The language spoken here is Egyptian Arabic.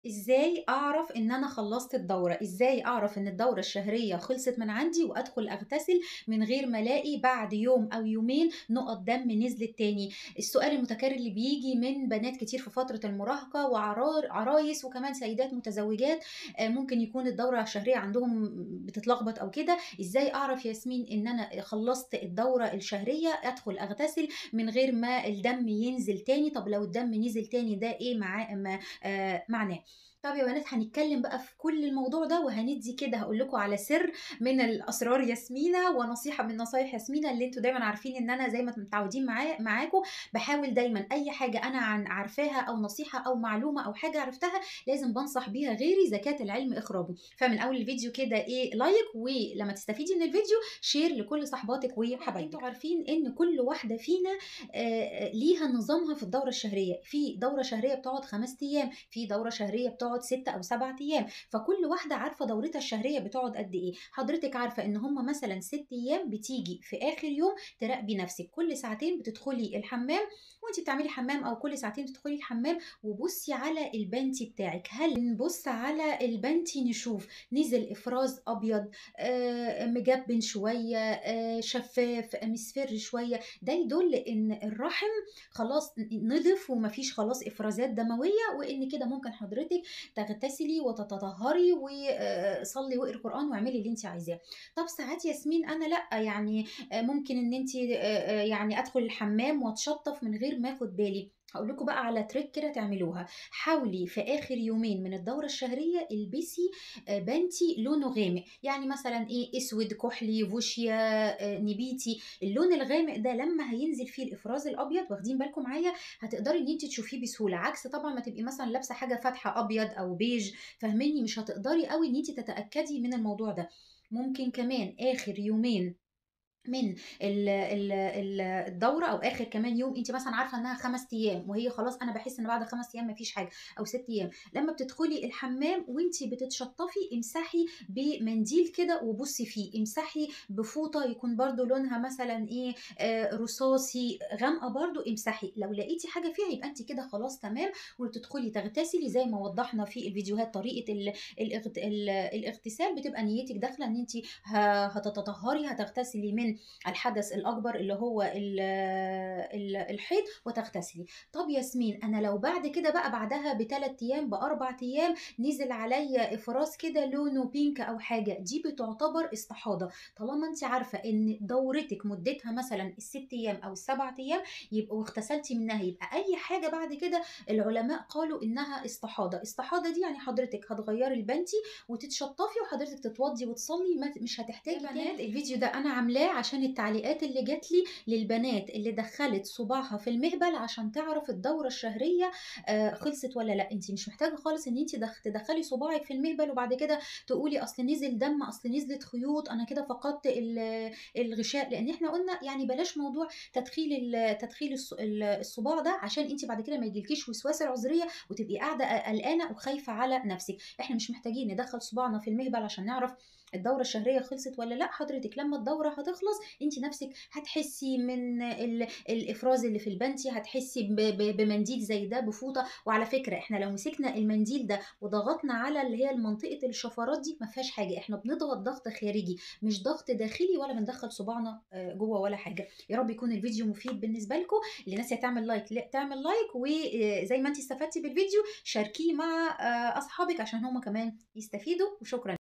إزاي أعرف إن أنا خلّصت الدورة، إزاي أعرف إن الدورة الشهرية خلصت من عندي وأدخل أغتسل من غير ما ألاقي بعد يوم أو يومين نقط دم نزلت تاني؟ السؤال المتكرر اللي بييجي من بنات كتير في فترة المراهقة وعرار عرايس وكمان سيدات متزوجات آآ ممكن يكون الدورة الشهرية عندهم بتتلخبط أو كده، إزاي أعرف ياسمين إن أنا خلّصت الدورة الشهرية أدخل أغتسل من غير ما الدم ينزل تاني، طب لو الدم نزل تاني ده إيه معاه ما آآ معناه؟ طب يا بنات هنتكلم بقى في كل الموضوع ده وهندّي كده هاقول لكم على سر من الأسرار ياسمينة ونصيحة من نصايح ياسمينة اللي أنتم دايمًا عارفين إن أنا زي ما متعودين معاه معاكم باحاول دايمًا أي حاجة أنا عن عارفاها أو نصيحة أو معلومة أو حاجة عرفتها لازم بانصح بيها غيري زكاة العلم إخراجه، فمن أول الفيديو كده إيه لايك ولمّا تستفيدي من الفيديو شير لكل صاحباتِك وحبايبِك. أنتم عارفين إن كل واحدة فينا آآ ليها نظامها في الدورة الشهرية، في دورة شهرية بتقعد 5 أيام، في دورة شهرية بتقعد 6 أو 7 أيام، فكل واحدة عارفة دورتها الشهرية بتقعد قد إيه، حضرتِك عارفة إن هم مثلًا 6 أيام بتيجي في آخر يوم تراقبي نفسِك، كل ساعتين بتدخلي الحمام وأنتِ بتعملي حمام أو كل ساعتين تدخلي الحمام وبُصي على البانتي بتاعِك، هل نبُص على البانتي نشوف نزل إفراز أبيض آآ مجبّن شوية آآ شفاف مصفر شوية، ده يدل إن الرحم خلاص ن نضف وما فيش خلاص إفرازات دموية وإن كده ممكن حضرتِك تغتسلي وتتطهري وآآ صلّي واقري قرآن واعملي اللي أنتِ عايزاه. طب ساعات ياسمين أنا لأ، يعني آآ ممكن إن أنتِ آآ يعني أدخل الحمام وأتشطّف من غير ما آخد بالي، هاقول لكم بقى على تريك كده تعملوها، حاولي في آخر يومين من الدورة الشهرية البسي آآ بانتي لونه غامق، يعني مثلًا إيه أسود، كحلي، فوشيا، آآ نبيتي، اللون الغامق ده لمّا هينزل فيه الإفراز الأبيض واخدين بالكم معايا، هتقدري إن أنتِ تشوفيه بسهولة، عكس طبعًا ما تبقي مثلًا لابسة حاجة فاتحة أبيض أو بيج فاهميني؟ مش هتقدري أوي إن أنتِ تتأكدي من الموضوع ده. ممكن كمان آخر يومين من ال ال ال الدورة أو آخر كمان يوم أنتِ مثلًا عارفة إنها 5 أيام وهي خلاص أنا باحس إن بعد 5 أيام ما فيش حاجة أو 6 أيام، لمّا بتدخلي الحمام وأنتِ بتتشطّفي امسحي بمنديل كده وبُصي فيه، امسحي بفوطة يكون برضه لونها مثلًا إيه آآ رصاصي غامقة برضه امسحي، لو لقيتِ حاجة فيها يبقى أنتِ كده خلاص تمام وتدخلي تغتسلي زي ما وضّحنا في الفيديوهات طريقة ال الاغت ال الاغتسال بتبقى نيتِك داخلة إن أنتِ ه هتتطهري هتغتسلي من الحدث الأكبر اللي هو ال ال الحيض وتغتسلي. طب ياسمين أنا لو بعد كده بقى بعدها ب3 أيام ب4 أيام نزل عليَّ إفراز كده لونه بينك أو حاجة، دي بتعتبر استحاضة، طالما أنتِ عارفة إن دورتِك مدتها مثلًا ال6 أيام أو ال7 أيام يبقوا واغتسلتِ منها، يبقى أي حاجة بعد كده العلماء قالوا إنها استحاضة، استحاضة دي يعني حضرتِك هتغيّري البانتي وتتشطّفي وحضرتِك تتوضّي وتصلّي ما ت مش هتحتاجي يا بنات الفيديو ده أنا عاملاه عشان التعليقات اللي جات لي للبنات اللي دخّلت صباعها في المهبل عشان تعرف الدورة الشهرية آآ خلصت والّا لأ، أنتِ مش محتاجة خالص إن أنتِ دخ تدخّلي صباعِك في المهبل وبعد كده تقولي أصل نزل دم، أصل نزلت خيوط، أنا كده فقدت ال الغشاء، لإن إحنا قُلنا يعني بلاش موضوع تدخيل ال تدخيل الص ال الصباع ده عشان أنتِ بعد كده ما ييجيلكيش وسواس العذرية وتبقي قاعدة قلقانة وخايفة على نفسِك، إحنا مش محتاجين ندخّل صباعنا في المهبل عشان نعرف الدورة الشهرية خلصت والّا لأ، حضرتِك لمّا الدورة هتخلص أنتِ نفسِك هتحسي من ال الإفراز اللي في البانتي، هتحسي ب ب بمنديل زي ده بفوطة، وعلى فكرة إحنا لو مسكنا المنديل ده وضغطنا على اللي هي المنطقة الشفرات دي ما فيهاش حاجة، إحنا بنضغط ضغط خارجي مش ضغط داخلي ولا بندخّل صباعنا آآ جوّه ولا حاجة. يا رب يكون الفيديو مفيد بالنسبة لكم، اللي ناسية تعمل لايك ل تعمل لايك وزي ما أنتِ استفدتِ بالفيديو شاركيه مع آآ أصحابِك عشان هم كمان يستفيدوا، وشكرًا.